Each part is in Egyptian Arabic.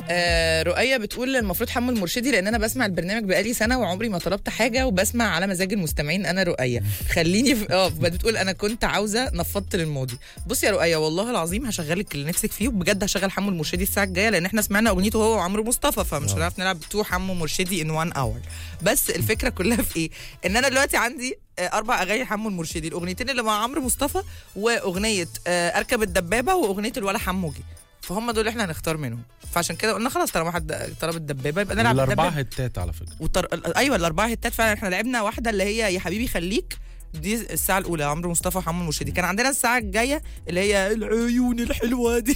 آه رؤية بتقول المفروض حمو المرشدي لان انا بسمع البرنامج بقالي سنه وعمري ما طلبت حاجه وبسمع على مزاج المستمعين انا رؤية خليني في اه بتقول انا كنت عاوزه نفضت للماضي بصي يا رؤية والله العظيم هشغلك اللي نفسك فيه وبجد هشغل حمو المرشدي الساعه الجايه لان احنا سمعنا اغنيته هو وعمرو مصطفى فمش آه. هنعرف نلعب تو حمو مرشدي ان وان اور بس الفكره كلها في ايه ان انا دلوقتي عندي آه، اربع اغاني حمو المرشدي الاغنيتين اللي مع عمرو مصطفى واغنيه آه، اركب الدبابه واغنيه الولا حموجي فهم دول اللي احنا هنختار منهم فعشان كده قلنا خلاص طالما حد طلب الدبابه يبقى نلعب الاربعه الدبابه هتات على فكره وطر... ايوه الاربعه هتات فعلا احنا لعبنا واحده اللي هي يا حبيبي خليك دي الساعة الأولى عمرو مصطفى وحمو المرشدي كان عندنا الساعة الجاية اللي هي العيون الحلوة دي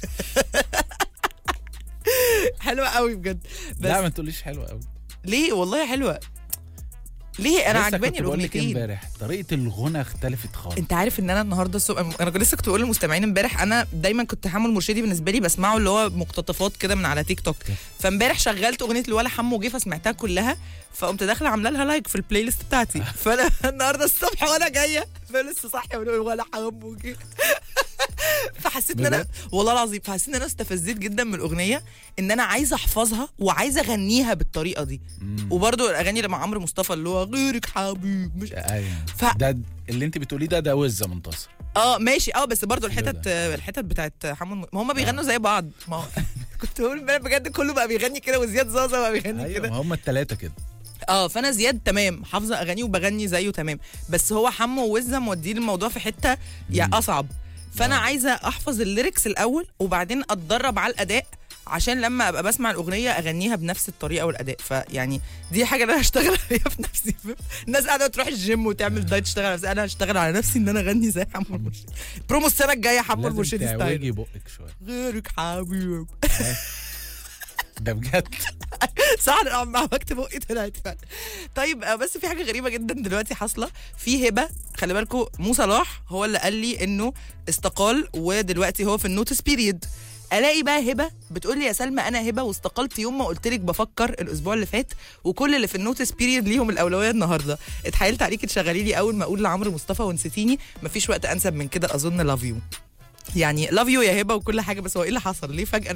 حلوة قوي بجد بس لا ما تقوليش حلوه قوي ليه والله حلوة ليه انا لسه عجباني كنت بقول لك الاغنيتين امبارح طريقه الغنى اختلفت خالص انت عارف ان انا النهارده الصبح انا كنت لسه كنت بقول للمستمعين امبارح انا دايما كنت حمو المرشدي بالنسبه لي بسمعه اللي هو مقتطفات كده من على تيك توك فامبارح شغلت اغنيه الولا حمو جه فسمعتها كلها فقمت داخله عامله لها لايك في البلاي ليست بتاعتي فانا النهارده الصبح وانا جايه لسه صاحيه بقول ولا حمو جه فحسيت ان انا بجد؟ والله العظيم فحسيت ان انا استفزيت جدا من الاغنيه ان انا عايزه احفظها وعايزه اغنيها بالطريقه دي مم. وبرده الاغاني اللي مع عمرو مصطفى اللي هو غيرك حبيب مش ايوه ف- ده اللي انت بتقوليه ده ده وزه منتصر اه ماشي اه بس برضو الحتت ده. الحتت بتاعت حمو الم- ما هم بيغنوا زي بعض ما هو كنت بقول امبارح بجد كله بقى بيغني كده وزياد زازا بقى بيغني ايوه كده ما هم الثلاثه كده اه فانا زياد تمام حافظه اغانيه وبغني زيه تمام بس هو حمو ووزه مودين الموضوع في حته يعني مم. اصعب فانا آه. عايزه احفظ الليركس الاول وبعدين اتدرب على الاداء عشان لما ابقى بسمع الاغنيه اغنيها بنفس الطريقه والاداء فيعني دي حاجه انا هشتغل عليها في نفسي الناس قاعده تروح الجيم وتعمل دايت تشتغل على نفسها انا هشتغل على نفسي ان انا اغني زي حمو المرشدي برومو السنه الجايه حمو لازم المرشدي تعوجي ستايل بقك شويه غيرك حبيب ده بجد صح انا عم بكتب بقي طلعت فعلا طيب آه، بس في حاجه غريبه جدا دلوقتي حاصله في هبه خلي بالكم مو صلاح هو اللي قال لي انه استقال ودلوقتي هو في النوتس بيريد الاقي بقى هبه بتقول لي يا سلمى انا هبه واستقلت يوم ما قلت لك بفكر الاسبوع اللي فات وكل اللي في النوتس بيريد ليهم الاولويه النهارده اتحايلت عليكي تشغلي لي اول ما اقول لعمرو مصطفى ونسيتيني مفيش وقت انسب من كده اظن لاف يو يعني لاف يو يا هبه وكل حاجه بس هو ايه اللي حصل ليه فجاه